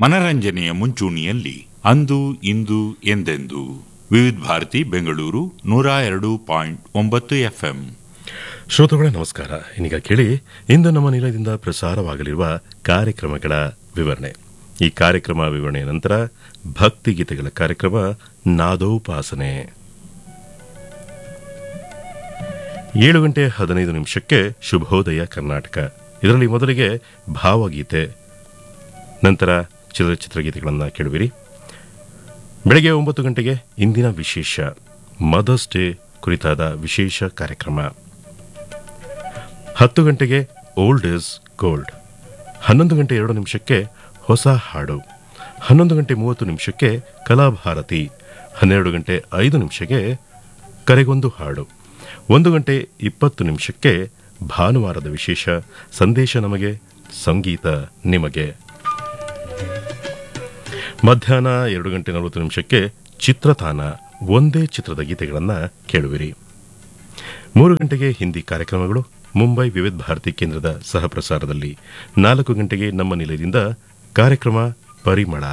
ಮನರಂಜನೆಯ ಮುಂಚೂಣಿಯಲ್ಲಿ ಅಂದು ಇಂದು ಎಂದೆಂದು ವಿವಿಧ ಭಾರತಿ ಬೆಂಗಳೂರು ನೂರ ಎರಡು ಪಾಯಿಂಟ್ ಒಂಬತ್ತು ಎಫ್ಎಂ ಶ್ರೋತೃಗಳೇ ನಮಸ್ಕಾರ ಇನ್ನೀಗ ಕೇಳಿ ಇಂದು ನಮ್ಮ ನಿಲಯದಿಂದ ಪ್ರಸಾರವಾಗಲಿರುವ ಕಾರ್ಯಕ್ರಮಗಳ ವಿವರಣೆ ಈ ಕಾರ್ಯಕ್ರಮ ವಿವರಣೆಯ ನಂತರ ಭಕ್ತಿಗೀತೆಗಳ ಕಾರ್ಯಕ್ರಮ ನಾದೋಪಾಸನೆ ಏಳು ಗಂಟೆ ಹದಿನೈದು ನಿಮಿಷಕ್ಕೆ ಶುಭೋದಯ ಕರ್ನಾಟಕ ಇದರಲ್ಲಿ ಮೊದಲಿಗೆ ಭಾವಗೀತೆ ನಂತರ ಚಲನಚಿತ್ರಗೀತೆಗಳನ್ನು ಕೇಳುವಿರಿ ಬೆಳಗ್ಗೆ ಒಂಬತ್ತು ಗಂಟೆಗೆ ಇಂದಿನ ವಿಶೇಷ ಮದರ್ಸ್ ಡೇ ಕುರಿತಾದ ವಿಶೇಷ ಕಾರ್ಯಕ್ರಮ ಹತ್ತು ಗಂಟೆಗೆ ಓಲ್ಡ್ ಇಸ್ ಗೋಲ್ಡ್ ಹನ್ನೊಂದು ಗಂಟೆ ಎರಡು ನಿಮಿಷಕ್ಕೆ ಹೊಸ ಹಾಡು ಹನ್ನೊಂದು ಗಂಟೆ ಮೂವತ್ತು ನಿಮಿಷಕ್ಕೆ ಕಲಾಭಾರತಿ ಹನ್ನೆರಡು ಗಂಟೆ ಐದು ನಿಮಿಷಕ್ಕೆ ಕರೆಗೊಂದು ಹಾಡು ಒಂದು ಗಂಟೆ ಇಪ್ಪತ್ತು ನಿಮಿಷಕ್ಕೆ ಭಾನುವಾರದ ವಿಶೇಷ ಸಂದೇಶ ನಮಗೆ ಸಂಗೀತ ನಿಮಗೆ ಮಧ್ಯಾಹ್ನ ಎರಡು ಗಂಟೆ ನಲವತ್ತು ನಿಮಿಷಕ್ಕೆ ಚಿತ್ರತಾನ ಒಂದೇ ಚಿತ್ರದ ಗೀತೆಗಳನ್ನು ಕೇಳುವಿರಿ ಮೂರು ಗಂಟೆಗೆ ಹಿಂದಿ ಕಾರ್ಯಕ್ರಮಗಳು ಮುಂಬೈ ವಿವಿಧ ಭಾರತಿ ಕೇಂದ್ರದ ಸಹಪ್ರಸಾರದಲ್ಲಿ ನಾಲ್ಕು ಗಂಟೆಗೆ ನಮ್ಮ ನಿಲಯದಿಂದ ಕಾರ್ಯಕ್ರಮ ಪರಿಮಳ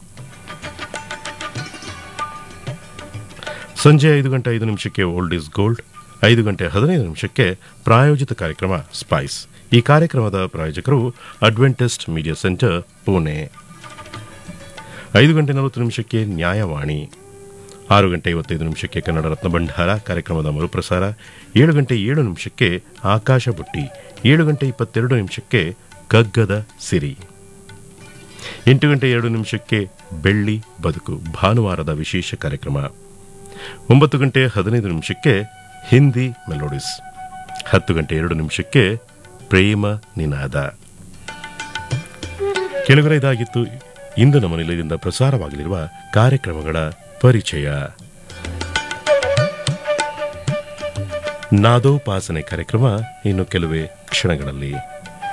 ಸಂಜೆ ಐದು ಗಂಟೆ ಐದು ನಿಮಿಷಕ್ಕೆ ಓಲ್ಡ್ ಇಸ್ ಗೋಲ್ಡ್ ಐದು ಗಂಟೆ ಹದಿನೈದು ನಿಮಿಷಕ್ಕೆ ಪ್ರಾಯೋಜಿತ ಕಾರ್ಯಕ್ರಮ ಸ್ಪೈಸ್ ಈ ಕಾರ್ಯಕ್ರಮದ ಪ್ರಾಯೋಜಕರು ಅಡ್ವೆಂಟಿಸ್ಟ್ ಮೀಡಿಯಾ ಸೆಂಟರ್ ಪುಣೆ ಐದು ಗಂಟೆ ನಲವತ್ತು ನಿಮಿಷಕ್ಕೆ ನ್ಯಾಯವಾಣಿ ಆರು ಗಂಟೆ ಐವತ್ತೈದು ನಿಮಿಷಕ್ಕೆ ಕನ್ನಡ ರತ್ನ ಭಂಡಾರ ಕಾರ್ಯಕ್ರಮದ ಮರುಪ್ರಸಾರ ಏಳು ಗಂಟೆ ಏಳು ನಿಮಿಷಕ್ಕೆ ಆಕಾಶ ಬುಟ್ಟಿ ಏಳು ಗಂಟೆ ಇಪ್ಪತ್ತೆರಡು ನಿಮಿಷಕ್ಕೆ ಕಗ್ಗದ ಸಿರಿ ಎಂಟು ಗಂಟೆ ಎರಡು ನಿಮಿಷಕ್ಕೆ ಬೆಳ್ಳಿ ಬದುಕು ಭಾನುವಾರದ ವಿಶೇಷ ಕಾರ್ಯಕ್ರಮ ಒಂಬತ್ತು ಗಂಟೆ ಹದಿನೈದು ನಿಮಿಷಕ್ಕೆ ಹಿಂದಿ ಮೆಲೋಡಿಸ್ ಹತ್ತು ಗಂಟೆ ಎರಡು ನಿಮಿಷಕ್ಕೆ ಪ್ರೇಮ ನಿನಾದ ಕೆಳಗಡೆ ಇದಾಗಿತ್ತು ಇಂದು ನಮ್ಮ ನಿಲಯದಿಂದ ಪ್ರಸಾರವಾಗಲಿರುವ ಕಾರ್ಯಕ್ರಮಗಳ ಪರಿಚಯ ನಾದೋಪಾಸನೆ ಕಾರ್ಯಕ್ರಮ ಇನ್ನು ಕೆಲವೇ ಕ್ಷಣಗಳಲ್ಲಿ